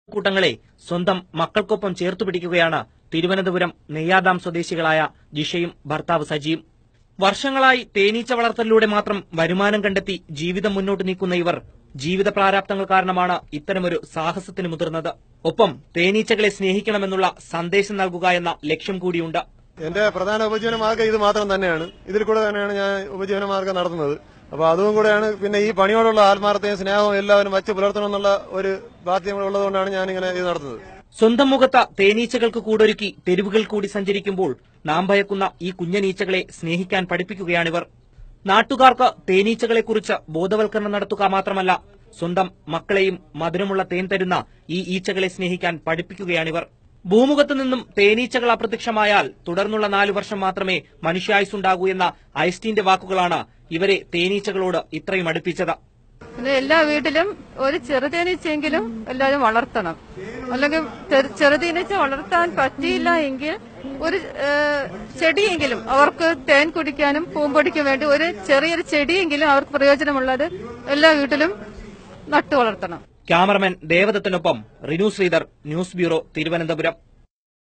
കൂട്ടങ്ങളെ സ്വന്തം മക്കൾക്കൊപ്പം ചേർത്തു പിടിക്കുകയാണ് തിരുവനന്തപുരം നെയ്യാദാം സ്വദേശികളായ ജിഷയും ഭർത്താവ് സജിയും വർഷങ്ങളായി തേനീച്ച വളർത്തലിലൂടെ മാത്രം വരുമാനം കണ്ടെത്തി ജീവിതം മുന്നോട്ട് നീക്കുന്ന ഇവർ ജീവിത പ്രാരാബ്ദങ്ങൾ കാരണമാണ് ഇത്തരമൊരു സാഹസത്തിന് മുതിർന്നത് ഒപ്പം തേനീച്ചകളെ സ്നേഹിക്കണമെന്നുള്ള സന്ദേശം നൽകുക എന്ന ലക്ഷ്യം കൂടിയുണ്ട് എന്റെ പ്രധാന ഉപജീവന മാർഗ്ഗം ഇത് മാത്രം തന്നെയാണ് ഇതിൽ കൂടെ തന്നെയാണ് ഞാൻ ഉപജീവന മാർഗ്ഗം നടത്തുന്നത് അപ്പൊ അതും കൂടെയാണ് പിന്നെ ഈ പണിയോടുള്ള ആത്മാർത്ഥയും സ്നേഹവും എല്ലാവരും വച്ച് പുലർത്തണമെന്നുള്ള ഒരു ബാധ്യത ഉള്ളതുകൊണ്ടാണ് ഞാൻ ഇങ്ങനെ ഇത് നടത്തുന്നത് സ്വന്തം മുഖത്ത് തേനീച്ചകൾക്ക് കൂടൊരുക്കി തെരുവുകൾ കൂടി സഞ്ചരിക്കുമ്പോൾ നാം ഭയക്കുന്ന ഈ കുഞ്ഞനീച്ചകളെ സ്നേഹിക്കാൻ പഠിപ്പിക്കുകയാണിവർ നാട്ടുകാർക്ക് തേനീച്ചകളെക്കുറിച്ച് ബോധവൽക്കരണം നടത്തുക മാത്രമല്ല സ്വന്തം മക്കളെയും മധുരമുള്ള തേൻ തരുന്ന ഈ ഈച്ചകളെ സ്നേഹിക്കാൻ പഠിപ്പിക്കുകയാണിവർ ഭൂമുഖത്തു നിന്നും തേനീച്ചകൾ അപ്രത്യക്ഷമായാൽ തുടർന്നുള്ള നാലു വർഷം മാത്രമേ മനുഷ്യായുസുണ്ടാകൂ എന്ന ഐസ്റ്റീന്റെ വാക്കുകളാണ് ഇവരെ തേനീച്ചകളോട് ഇത്രയും അടുപ്പിച്ചത് പിന്നെ എല്ലാ വീട്ടിലും ഒരു ചെറുതേനീച്ചയെങ്കിലും എല്ലാവരും വളർത്തണം അല്ലെങ്കിൽ ചെറു- ചെറുതേനീച്ച വളർത്താൻ പറ്റിയില്ല എങ്കിൽ ഒരു ഏഹ്, ചെടിയെങ്കിലും അവർക്ക് തേൻ കുടിക്കാനും പൂമ്പൊടിക്കും വേണ്ടി ഒരു ചെറിയൊരു ചെടിയെങ്കിലും അവർക്ക് പ്രയോജനമുള്ളത് എല്ലാ വീട്ടിലും നട്ടു വളർത്തണം ക്യാമറമാൻ ദേവദത്തിനൊപ്പം റിനു ശ്രീധർ ന്യൂസ് ബ്യൂറോ തിരുവനന്തപുരം